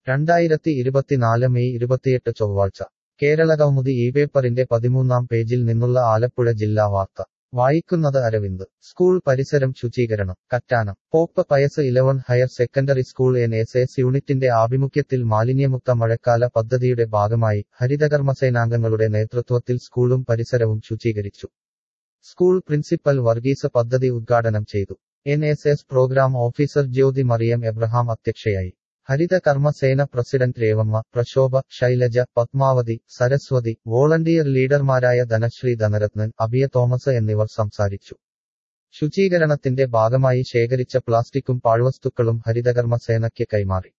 രണ്ടായിരത്തി ഇരുപത്തിനാല് മെയ് ഇരുപത്തിയെട്ട് ചൊവ്വാഴ്ച കേരള കൗമുദി ഈ പേപ്പറിന്റെ പതിമൂന്നാം പേജിൽ നിന്നുള്ള ആലപ്പുഴ ജില്ലാ വാർത്ത വായിക്കുന്നത് അരവിന്ദ് സ്കൂൾ പരിസരം ശുചീകരണം Kattanam Pope Pius eleven higher secondary school N S S യൂണിറ്റിന്റെ ആഭിമുഖ്യത്തിൽ മാലിന്യമുക്ത മഴക്കാല പദ്ധതിയുടെ ഭാഗമായി ഹരിതകർമ്മസേനാംഗങ്ങളുടെ നേതൃത്വത്തിൽ സ്കൂളും പരിസരവും ശുചീകരിച്ചു സ്കൂൾ പ്രിൻസിപ്പൽ വർഗീസ് പദ്ധതി ഉദ്ഘാടനം ചെയ്തു N S S programme officer Jyothi Mariyam Abraham അധ്യക്ഷയായി ഹരിത കർമ്മസേന പ്രസിഡന്റ് രേവമ്മ പ്രശോഭ ശൈലജ പത്മാവതി സരസ്വതി വോളണ്ടിയർ ലീഡർമാരായ ധനശ്രീ ധനരത്നൻ അഭിയ തോമസ് എന്നിവർ സംസാരിച്ചു ശുചീകരണത്തിന്റെ ഭാഗമായി ശേഖരിച്ച പ്ലാസ്റ്റിക്കും പാഴ്വസ്തുക്കളും ഹരിതകർമ്മസേനയ്ക്ക് കൈമാറി